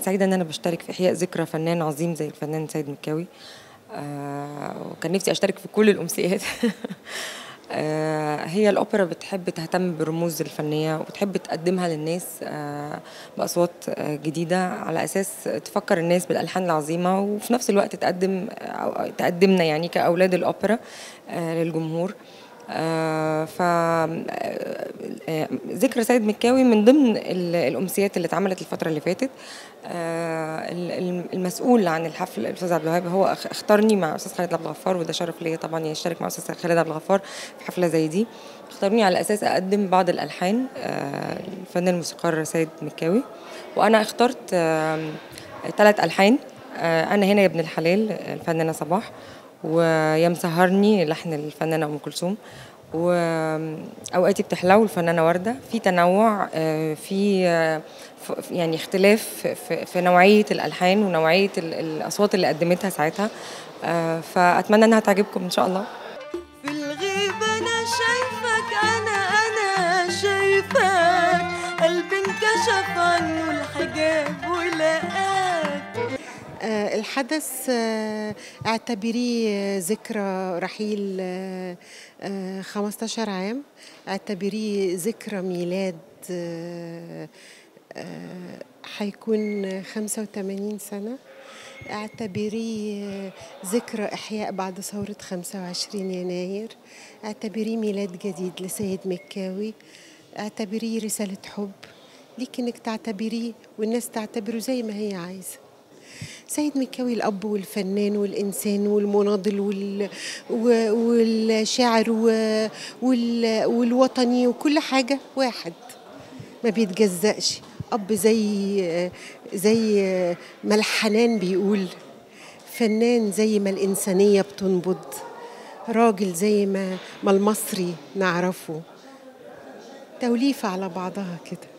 سعيده ان انا بشترك في احياء ذكرى فنان عظيم زي الفنان سيد مكاوي آه، وكان نفسي اشترك في كل الامسيات آه، هي الأوبرا بتحب تهتم بالرموز الفنية وبتحب تقدمها للناس آه، بأصوات آه، جديدة على أساس تفكر الناس بالألحان العظيمة وفي نفس الوقت تقدم أو تقدمنا يعني كأولاد الأوبرا آه، للجمهور آه، ف آه، آه، ذكرى سيد مكاوي من ضمن ال- الامسيات اللي اتعملت الفتره اللي فاتت آه، ال- ال- المسؤول عن الحفل الاستاذ عبد الوهاب هو اخ- اختارني مع استاذ خالد عبد الغفار وده شرف ليا طبعا يعني اشترك مع استاذ خالد عبد الغفار في حفله زي دي اختاروني على اساس اقدم بعض الالحان آه، الفنان الموسيقار سيد مكاوي وانا اخترت ثلاث الحان آه، انا هنا يا ابن الحلال الفنانه صباح ويا مسهرني لحن الفنانه ام كلثوم واوقاتي بتحلو الفنانه ورده في تنوع آه، في آه، ف- يعني اختلاف في- في نوعيه الالحان ونوعيه ال- الاصوات اللي قدمتها ساعتها آه، فاتمنى انها تعجبكم ان شاء الله في الغيب انا شايفك انا انا شايفك قلبي انكشف عنه الحجاب ولقاك آه، الحدث آه، اعتبريه آه، ذكرى رحيل آه، آه، 15 عام اعتبريه ذكرى ميلاد آه، آه، حيكون 85 سنة اعتبريه آه، ذكرى إحياء بعد ثورة 25 يناير اعتبريه ميلاد جديد لسيد مكاوي اعتبريه رسالة حب ليك انك تعتبريه والناس تعتبره زي ما هي عايزه سيد مكاوي الأب والفنان والإنسان والمناضل وال... و- والشاعر و- وال... والوطني وكل حاجة واحد ما بيتجزأش أب زي زي ما الحنان بيقول فنان زي ما الإنسانية بتنبض راجل زي ما ما المصري نعرفه توليفة على بعضها كده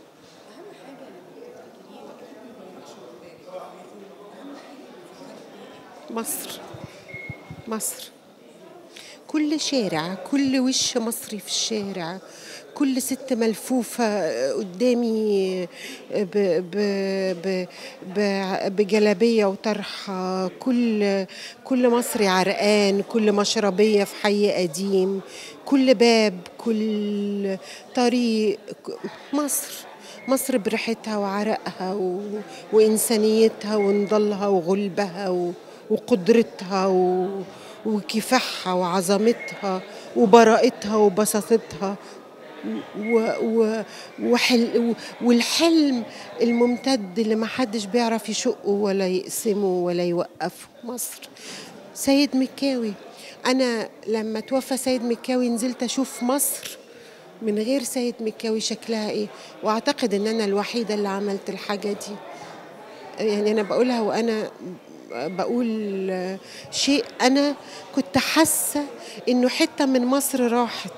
مصر مصر كل شارع كل وش مصري في الشارع كل ست ملفوفة قدامي ب ب ب ب بجلابية وطرحة كل كل مصري عرقان كل مشربية في حي قديم كل باب كل طريق مصر مصر بريحتها وعرقها و... وإنسانيتها ونضالها وغلبها و... وقدرتها و... وكفاحها وعظمتها وبراءتها وبساطتها و... و... وحل... والحلم الممتد اللي ما حدش بيعرف يشقه ولا يقسمه ولا يوقفه مصر سيد مكاوي أنا لما توفى سيد مكاوي نزلت أشوف مصر من غير سيد مكاوي شكلها ايه واعتقد ان انا الوحيده اللي عملت الحاجه دي يعني انا بقولها وانا بقول شيء انا كنت حاسه انه حته من مصر راحت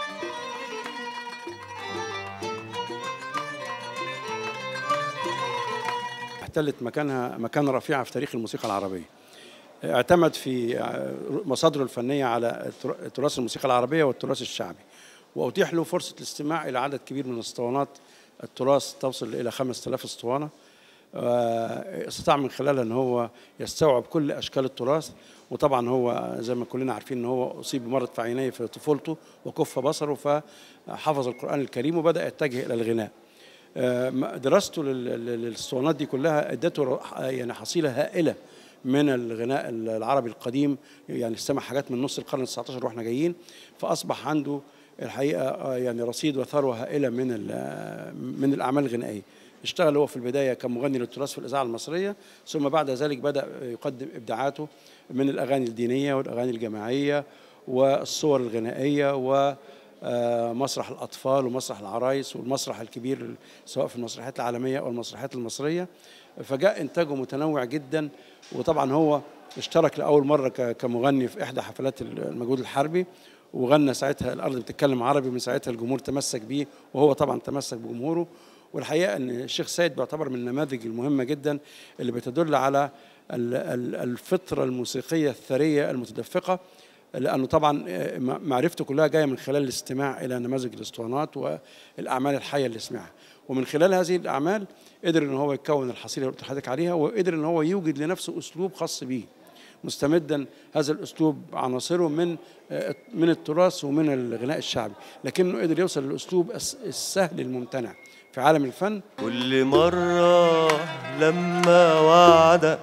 احتلت مكانها مكانة رفيعة في تاريخ الموسيقى العربية اعتمد في مصادره الفنية على تراث الموسيقى العربية والتراث الشعبي وأتيح له فرصة الاستماع إلى عدد كبير من اسطوانات التراث تصل إلى 5000 اسطوانة آه، استطاع من خلالها ان هو يستوعب كل اشكال التراث وطبعا هو زي ما كلنا عارفين ان هو اصيب بمرض في عينيه في طفولته وكف بصره فحفظ القران الكريم وبدا يتجه الى الغناء آه، دراسته لل- لل- للاسطوانات دي كلها ادته ر- يعني حصيله هائله من الغناء العربي القديم يعني استمع حاجات من نص القرن ال19 واحنا جايين فاصبح عنده الحقيقه آه، يعني رصيد وثروه هائله من ال- من الاعمال الغنائيه اشتغل هو في البدايه كمغني للتراث في الاذاعه المصريه ثم بعد ذلك بدا يقدم ابداعاته من الاغاني الدينيه والاغاني الجماعيه والصور الغنائيه و آه، مسرح الاطفال ومسرح العرايس والمسرح الكبير سواء في المسرحيات العالميه او المسرحيات المصريه فجاء انتاجه متنوع جدا وطبعا هو اشترك لاول مره ك- كمغني في احدى حفلات المجهود الحربي وغنى ساعتها الارض بتتكلم عربي من ساعتها الجمهور تمسك بيه وهو طبعا تمسك بجمهوره والحقيقه ان الشيخ سيد بيعتبر من النماذج المهمه جدا اللي بتدل على ال- ال- الفطره الموسيقيه الثريه المتدفقه لانه طبعا آه، م- معرفته كلها جايه من خلال الاستماع الى نماذج الاسطوانات والاعمال الحيه اللي سمعها ومن خلال هذه الاعمال قدر ان هو يكون الحصيله اللي قلت لحضرتك عليها وقدر ان هو يوجد لنفسه اسلوب خاص بيه مستمدا هذا الاسلوب عناصره من آه، من التراث ومن الغناء الشعبي لكنه قدر يوصل للاسلوب الس- السهل الممتنع في عالم الفن كل مرة لما وعدك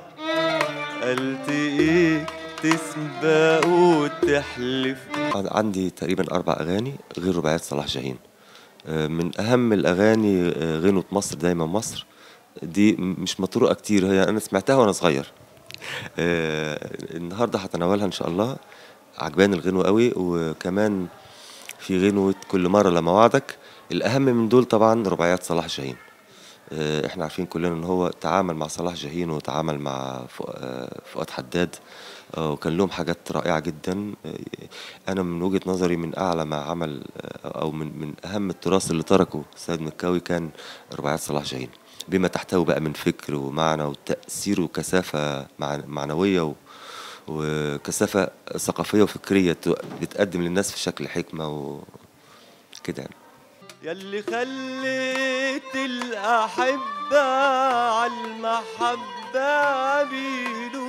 التقيك تسبق وتحلف عندي تقريبا أربع أغاني غير رباعيات صلاح جاهين آه، من أهم الأغاني آه، غنوة مصر دايما مصر دي م- مش مطروقة كتير هي أنا سمعتها وأنا صغير آه، النهاردة هتناولها إن شاء الله عجباني الغنوة قوي وكمان في غنوة كل مرة لما وعدك الأهم من دول طبعا رباعيات صلاح جاهين آه، احنا عارفين كلنا ان هو تعامل مع صلاح جاهين وتعامل مع فؤ- آه، فؤاد حداد آه، وكان لهم حاجات رائعة جدا آه، انا من وجهة نظري من اعلى ما عمل آه، او من من اهم التراث اللي تركه سيد مكاوي كان رباعيات صلاح جاهين بما تحتوي بقى من فكر ومعنى وتأثير وكثافة مع- معنوية و وكثافة ثقافية وفكرية ت- بتقدم للناس في شكل حكمة وكده يعني ياللي خليت الأحبة عالمحبة بيلو